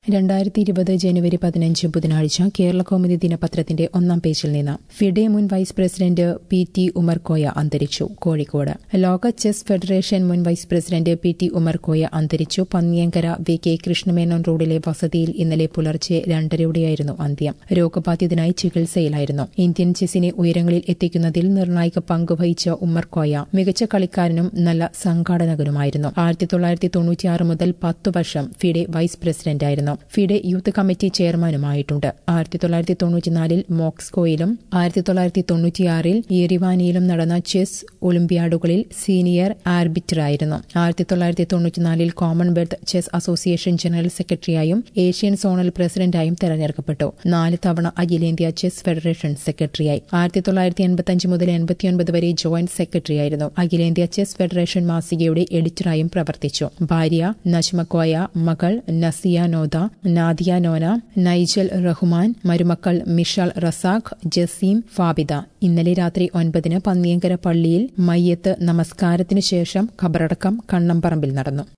രണ്ടായിരത്തി ഇരുപത് ജനുവരി പതിനഞ്ച് ബുധനാഴ്ച കേരള കൗമുദി ദിനപത്രത്തിന്റെ ഒന്നാം പേജിൽ നിന്ന് ഫിഡെ മുൻ vice president P T Umarkoya അന്തരിച്ചു കോഴിക്കോട് ലോക ചെസ് ഫെഡറേഷൻ മുൻ vice president P T Umarkoya അന്തരിച്ചു പന്നിയങ്കര വി കെ കൃഷ്ണമേനോൻ റോഡിലെ വസതിയിൽ ഇന്നലെ പുലർച്ചെ രണ്ടരയോടെയായിരുന്നു അന്ത്യം രോഗബാധിതനായി ചികിത്സയിലായിരുന്നു ഇന്ത്യൻ ചെസ്സിനെ ഉയരങ്ങളിൽ എത്തിക്കുന്നതിൽ നിർണായക പങ്കുവഹിച്ച ഉമ്മർകോയ മികച്ച കളിക്കാരനും നല്ല സംഘാടകനുമായിരുന്നു ആയിരത്തി തൊള്ളായിരത്തി തൊണ്ണൂറ്റിയാറ് മുതൽ പത്തു വർഷം ഫിഡെ വൈസ് പ്രസിഡന്റായിരുന്നു ഫിഡെ യൂത്ത് കമ്മിറ്റി ചെയർമാനുമായിട്ടുണ്ട് ആയിരത്തി തൊള്ളായിരത്തി തൊണ്ണൂറ്റിനാലിൽ മോക്സ്കോയിലും ആയിരത്തി തൊള്ളായിരത്തി തൊണ്ണൂറ്റിയാറിൽ യെരിവാനിയിലും നടന്ന ചെസ് ഒളിമ്പ്യാഡുകളിൽ സീനിയർ ആർബിറ്ററായിരുന്നു ആയിരത്തി തൊള്ളായിരത്തി തൊണ്ണൂറ്റിനാലിൽ കോമൺവെൽത്ത് ചെസ് അസോസിയേഷൻ ജനറൽ സെക്രട്ടറിയായും ഏഷ്യൻ സോണൽ പ്രസിഡന്റായും തെരഞ്ഞെടുക്കപ്പെട്ടു നാല് തവണ അഖിലേന്ത്യാ ചെസ് ഫെഡറേഷൻ സെക്രട്ടറിയായി ആയിരത്തി തൊള്ളായിരത്തി എൺപത്തിയഞ്ച് മുതൽ എൺപത്തിയൊൻപത് വരെ ജോയിന്റ് സെക്രട്ടറിയായിരുന്നു അഖിലേന്ത്യാ ചെസ് ഫെഡറേഷൻ മാസികയുടെ എഡിറ്ററായും പ്രവർത്തിച്ചു ഭാര്യ നജ്മക്കോയ മകൾ നസിയ നോദ നാദിയ നോന നൈജൽ റഹ്മാൻ മരുമക്കൾ മിഷാൽ റസാഖ് ജസീം ഫാബിദ ഇന്നലെ രാത്രി ഒൻപതിന് പന്നിയങ്കര പള്ളിയിൽ മയ്യത്ത് നമസ്കാരത്തിനു ശേഷം ഖബറടക്കം കണ്ണമ്പറമ്പിൽ നടന്നു